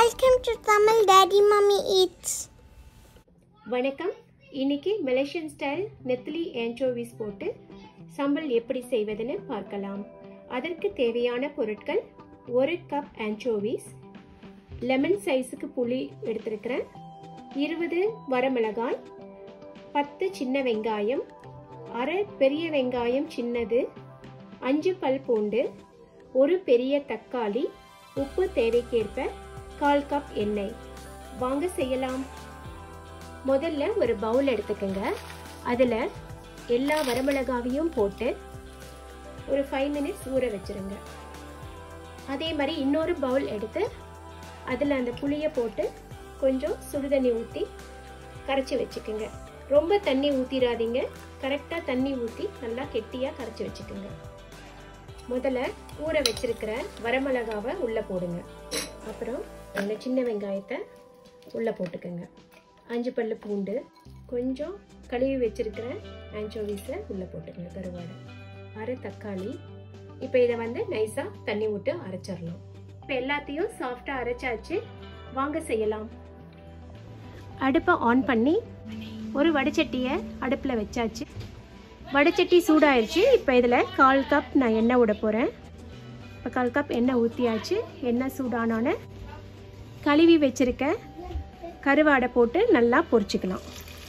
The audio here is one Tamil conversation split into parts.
Welcome to Tamil Daddy Mummy Eats. வணக்கம் இன்னைக்கு மலேசியன் ஸ்டைல் நெத்திலி ஏன்சோவிஸ் போட்டு சம்பல் எப்படி செய்வதுன்னு பார்க்கலாம் அதற்கு தேவையான பொருட்கள் ஒரு கப் ஆன்சோவிஸ் லெமன் சைஸுக்கு புளி எடுத்திருக்கிறேன் இருபது வரமிளகாய் பத்து சின்ன வெங்காயம் அரை பெரிய வெங்காயம் சின்னது அஞ்சு பல் பூண்டு ஒரு பெரிய தக்காளி உப்பு தேவைக்கேற்ப கால் கப் எண்ணெய் வாங்க செய்யலாம் முதல்ல ஒரு பவுல் எடுத்துக்கோங்க அதில் எல்லா வரமிளகாவையும் போட்டு ஒரு ஃபைவ் மினிட்ஸ் ஊற வச்சுருங்க அதே மாதிரி இன்னொரு பவுல் எடுத்து அதில் அந்த புளியை போட்டு கொஞ்சம் சுடுதண்ணி ஊற்றி கரைச்சி வச்சுக்கோங்க ரொம்ப தண்ணி ஊற்றிடாதீங்க கரெக்டாக தண்ணி ஊற்றி நல்லா கெட்டியாக கரைச்சி வச்சுக்கோங்க முதல்ல ஊற வச்சிருக்கிற வரமிளகாவை உள்ளே போடுங்க அப்புறம் அந்த சின்ன வெங்காயத்தை உள்ளே போட்டுக்கோங்க அஞ்சு பல்லு பூண்டு கொஞ்சம் கழுவி வச்சிருக்கிற ஆன்சோவிஸை உள்ளே போட்டுக்கோங்க கருவாடை அரை தக்காளி இப்போ இதை வந்து நைஸாக தண்ணி விட்டு அரைச்சிடலாம் இப்போ எல்லாத்தையும் சாஃப்டாக அரைச்சாச்சு வாங்க செய்யலாம் அடுப்பை ஆன் பண்ணி ஒரு வடைச்சட்டியை அடுப்பில் வச்சாச்சு வடைச்சட்டி சூடாயிருச்சு இப்போ இதில் கால் கப் நான் எண்ணெய் விட போகிறேன் இப்போ கால் கப் எண்ணெய் ஊற்றியாச்சு எண்ணெய் சூடானோன்னு கழுவி வச்சுருக்க கருவாடை போட்டு நல்லா பொரிச்சுக்கலாம்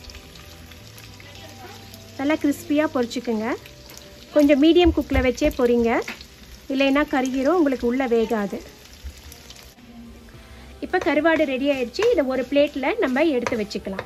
நல்லா கிறிஸ்பியாக பொரிச்சுக்குங்க கொஞ்சம் மீடியம் குக்கில் வச்சே பொரிங்க இல்லைன்னா கருகிரும் உங்களுக்கு உள்ளே வேகாது இப்போ கருவாடு ரெடி ஆயிடுச்சு இதை ஒரு பிளேட்டில் நம்ம எடுத்து வச்சுக்கலாம்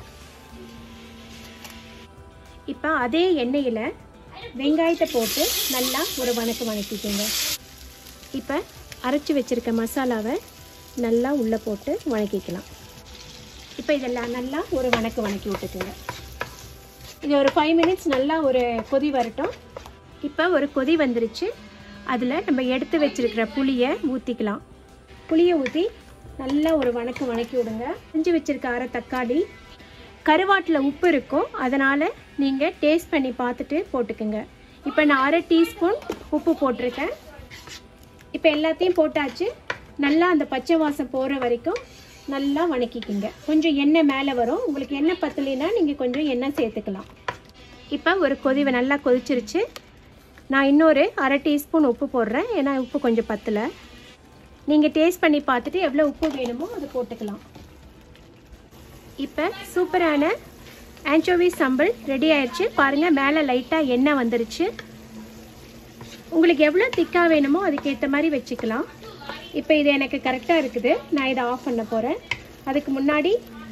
இப்போ அதே எண்ணெயில் வெங்காயத்தை போட்டு நல்லா ஒரு வணக்கு வணக்கிக்கோங்க இப்போ அரைச்சி வச்சுருக்க மசாலாவை நல்லா உள்ளே போட்டு வணக்கிக்கலாம் இப்போ இதெல்லாம் நல்லா ஒரு வணக்கு வணக்கி விட்டுக்குங்க இது ஒரு ஃபைவ் மினிட்ஸ் நல்லா ஒரு கொதி வரட்டும் இப்போ ஒரு கொதி வந்துருச்சு அதில் நம்ம எடுத்து வச்சுருக்கிற புளியை ஊற்றிக்கலாம் புளியை ஊற்றி நல்லா ஒரு வணக்கு வணக்கி விடுங்க செஞ்சு வச்சுருக்க அரை தக்காளி கருவாட்டில் உப்பு இருக்கும் அதனால் நீங்கள் டேஸ்ட் பண்ணி பார்த்துட்டு போட்டுக்குங்க இப்போ நான் அரை டீஸ்பூன் உப்பு போட்டிருக்கேன் இப்போ எல்லாத்தையும் போட்டாச்சு நல்லா அந்த பச்சை வாசம் போகிற வரைக்கும் நல்லா வணக்கிக்கிங்க கொஞ்சம் எண்ணெய் மேலே வரும் உங்களுக்கு எண்ணெய் பத்தலைன்னா நீங்கள் கொஞ்சம் எண்ணெய் சேர்த்துக்கலாம் இப்போ ஒரு கொதிவை நல்லா கொதிச்சிருச்சு நான் இன்னொரு அரை டீஸ்பூன் உப்பு போடுறேன் ஏன்னா உப்பு கொஞ்சம் பத்தலை நீங்கள் டேஸ்ட் பண்ணி பார்த்துட்டு எவ்வளோ உப்பு வேணுமோ அது போட்டுக்கலாம் இப்போ சூப்பரான ஆன்சோவி சம்பல் ரெடி ஆயிடுச்சு பாருங்கள் மேலே லைட்டாக எண்ணெய் வந்துருச்சு உங்களுக்கு எவ்வளோ திக்காக வேணுமோ அதுக்கேற்ற மாதிரி வச்சுக்கலாம் இப்போ இது எனக்கு கரெக்டாக இருக்குது நான் இதை ஆஃப் பண்ண போகிறேன் அதுக்கு முன்னாடி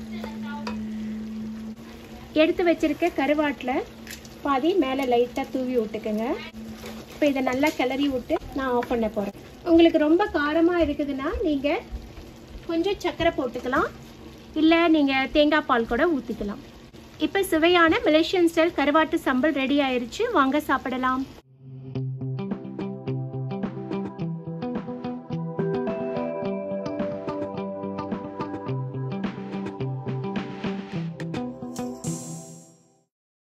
எடுத்து வச்சிருக்க கருவாட்டில் பாதி மேலே லைட்டாக தூவி விட்டுக்கோங்க இப்போ இதை நல்லா கிளறி விட்டு நான் ஆஃப் பண்ண போகிறேன் உங்களுக்கு ரொம்ப காரமாக இருக்குதுன்னா நீங்கள் கொஞ்சம் சர்க்கரை போட்டுக்கலாம் இல்லை நீங்கள் தேங்காய் பால் கூட ஊற்றிக்கலாம் இப்போ சுவையான மலேசியன் ஸ்டைல் கருவாட்டு சம்பல் ரெடி ஆயிருச்சு வாங்க சாப்பிடலாம்